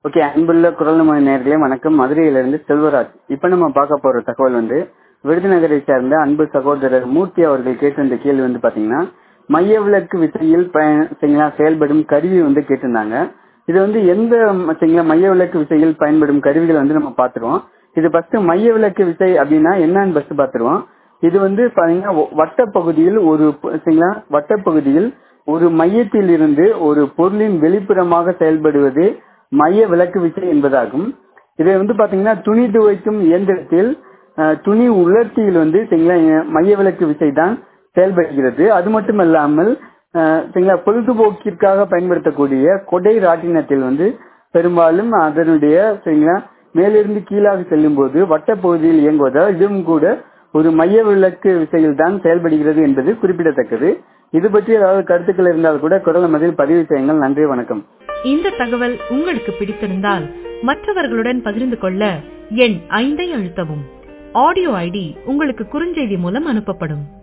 okay அன்புள்ள குரல் மொழி நேர்களே வணக்கம் மதுரையிலிருந்து செல்வராஜ் இப்ப நம்ம பார்க்க போற தகவல் வந்து விருதுநகரை சேர்ந்த அன்பு சகோதரர் மூர்த்தி அவர்கள் கேட்டிருந்த கேள்வி வந்து பாத்தீங்கன்னா மைய விளக்கு விசையில் பயன் சரிங்களா செயல்படும் கருவி வந்து கேட்டிருந்தாங்க இது வந்து எந்த சரிங்களா மைய விளக்கு விசையில் பயன்படும் கருவிகள் வந்து நம்ம பாத்துருவோம் இது ஃபர்ஸ்ட் மைய விளக்கு விசை அப்படின்னா என்னன்னு ஃபர்ஸ்ட் பாத்துருவோம் இது வந்து பாத்தீங்கன்னா வட்ட பகுதியில் ஒரு சரிங்களா வட்ட பகுதியில் ஒரு மையத்தில் இருந்து ஒரு பொருளின் வெளிப்புறமாக செயல்படுவது மைய விளக்கு விசை என்பதாகும் இதை வந்து பாத்தீங்கன்னா துணி துவைக்கும் இயந்திரத்தில் துணி உலர்த்தியில் வந்து சரிங்களா மைய விளக்கு விசை தான் செயல்படுகிறது அது மட்டும் இல்லாமல் சரிங்களா பொழுதுபோக்கிற்காக பயன்படுத்தக்கூடிய கொடை ராட்டினத்தில் வந்து பெரும்பாலும் அதனுடைய சரிங்களா மேலிருந்து கீழாக செல்லும் போது வட்ட பகுதியில் இயங்குவதால் இதுவும் கூட ஒரு மைய விளக்கு விசையில் தான் செயல்படுகிறது என்பது குறிப்பிடத்தக்கது இது பற்றி ஏதாவது கருத்துக்கள் இருந்தால் கூட குரல் மதில் பதிவு செய்யுங்கள் நன்றி வணக்கம் இந்த தகவல் உங்களுக்கு பிடித்திருந்தால் மற்றவர்களுடன் பகிர்ந்து கொள்ள எண் ஐந்தை அழுத்தவும் ஆடியோ ஐடி உங்களுக்கு குறுஞ்செய்தி மூலம் அனுப்பப்படும்